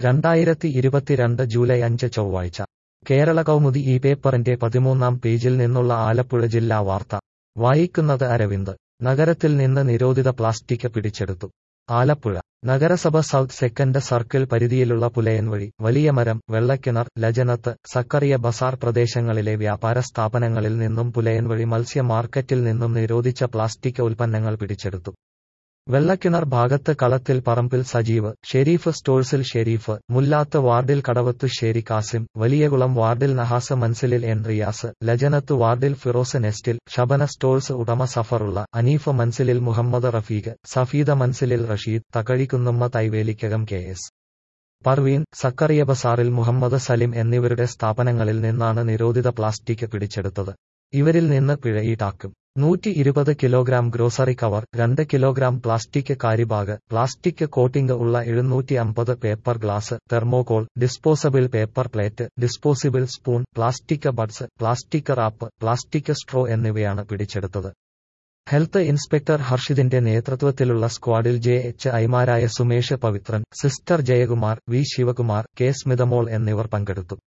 രണ്ടായിരത്തി ഇരുപത്തിരണ്ട് ജൂലൈ അഞ്ച് ചൊവ്വാഴ്ച കേരള കൗമുദി ഈ പേപ്പറിന്റെ പതിമൂന്നാം പേജിൽ നിന്നുള്ള ആലപ്പുഴ ജില്ലാ വാർത്ത വായിക്കുന്നത് അരവിന്ദ് നഗരത്തിൽ നിന്ന് നിരോധിത പ്ലാസ്റ്റിക് പിടിച്ചെടുത്തു ആലപ്പുഴ നഗരസഭ സൗത്ത് സെക്കൻഡ് സർക്കിൾ പരിധിയിലുള്ള പുലയൻവഴി വലിയമരം വെള്ളക്കിണർ ലജനത്ത് സക്കറിയ ബസാർ പ്രദേശങ്ങളിലെ വ്യാപാര സ്ഥാപനങ്ങളിൽ നിന്നും പുലയൻവഴി മത്സ്യ മാർക്കറ്റിൽ നിന്നും നിരോധിച്ച പ്ലാസ്റ്റിക് ഉൽപ്പന്നങ്ങൾ പിടിച്ചെടുത്തു വെള്ളക്കിണർ ഭാഗത്ത് കളത്തിൽ പറമ്പിൽ സജീവ് ഷെരീഫ് സ്റ്റോഴ്സിൽ ഷെരീഫ് മുല്ലാത്ത് വാർഡിൽ കടവത്തു ഷേരി കാസിം വലിയകുളം വാർഡിൽ നഹാസ് മൻസിലിൽ എൻ റിയാസ് ലജനത്ത് വാർഡിൽ ഫിറോസ് നെസ്റ്റിൽ ഷബന സ്റ്റോഴ്സ് ഉടമ സഫറുള്ള അനീഫ് മൻസിലിൽ മുഹമ്മദ് റഫീഖ് സഫീദ മൻസിലിൽ റഷീദ് തകഴിക്കുന്നുമ്മ തൈവേലിക്കകം കെ എസ് പർവീൻ സക്കറിയ ബസാറിൽ മുഹമ്മദ് സലിം എന്നിവരുടെ സ്ഥാപനങ്ങളിൽ നിന്നാണ് നിരോധിത പ്ലാസ്റ്റിക് പിടിച്ചെടുത്തത് ഇവരിൽ നിന്ന് പിഴ ഈടാക്കും നൂറ്റി ഇരുപത് കിലോഗ്രാം ഗ്രോസറി കവർ രണ്ട് kilogram plastic carry bag plastic coating ഉള്ള എഴുന്നൂറ്റി അമ്പത് paper glass thermocol disposable paper plate disposable spoon plastic buds plastic wrap plastic straw എന്നിവയാണ് പിടിച്ചെടുത്തത് ഹെൽത്ത് ഇൻസ്പെക്ടർ ഹർഷിദിന്റെ നേതൃത്വത്തിലുള്ള സ്ക്വാഡിൽ ജെ എച്ച് ഐമാരായ Sumesh Pavithran sister Jayakumar V Sivakumar K Smithamol എന്നിവർ പങ്കെടുത്തു